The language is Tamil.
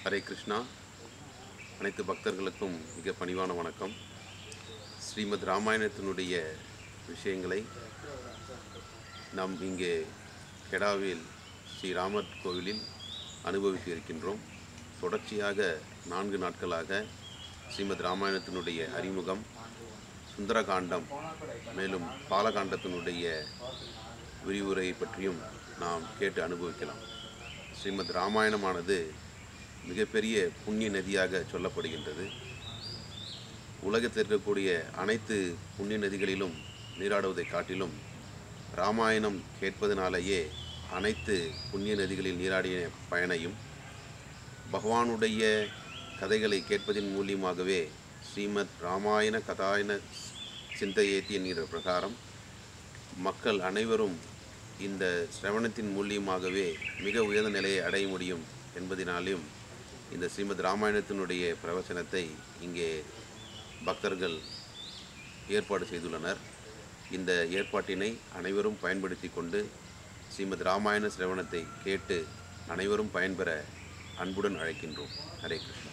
ஹரே கிருஷ்ணா அனைத்து பக்தர்களுக்கும் மிக பணிவான வணக்கம் ஸ்ரீமத் ராமாயணத்தினுடைய விஷயங்களை நாம் இங்கே கெடாவில் ஸ்ரீராமர் கோவிலில் அனுபவிக்க இருக்கின்றோம் தொடர்ச்சியாக நான்கு நாட்களாக ஸ்ரீமத் ராமாயணத்தினுடைய அறிமுகம் சுந்தரகாண்டம் மேலும் பாலகாண்டத்தினுடைய விரிவுரை பற்றியும் நாம் கேட்டு அனுபவிக்கலாம் ஸ்ரீமத் ராமாயணமானது மிகப்பெரிய புண்ணிய நதியாக சொல்லப்படுகின்றது உலகத்தில் இருக்கக்கூடிய அனைத்து புண்ணிய நதிகளிலும் நீராடுவதை காட்டிலும் ராமாயணம் கேட்பதனாலேயே அனைத்து புண்ணிய நதிகளில் நீராடிய பயனையும் பகவானுடைய கதைகளை கேட்பதன் மூலியமாகவே ஸ்ரீமத் ராமாயண கதாயன சிந்தையேத்தி என்கிற பிரகாரம் மக்கள் அனைவரும் இந்த சிரவணத்தின் மூலியமாகவே மிக உயர்ந்த நிலையை அடைய முடியும் என்பதினாலும் இந்த ஸ்ரீமத் ராமாயணத்தினுடைய பிரவச்சனத்தை இங்கே பக்தர்கள் ஏற்பாடு செய்துள்ளனர் இந்த ஏற்பாட்டினை அனைவரும் பயன்படுத்தி கொண்டு ஸ்ரீமத் ராமாயண சிரவணத்தை கேட்டு அனைவரும் பயன்பெற அன்புடன் அழைக்கின்றோம் ஹரே கிருஷ்ணா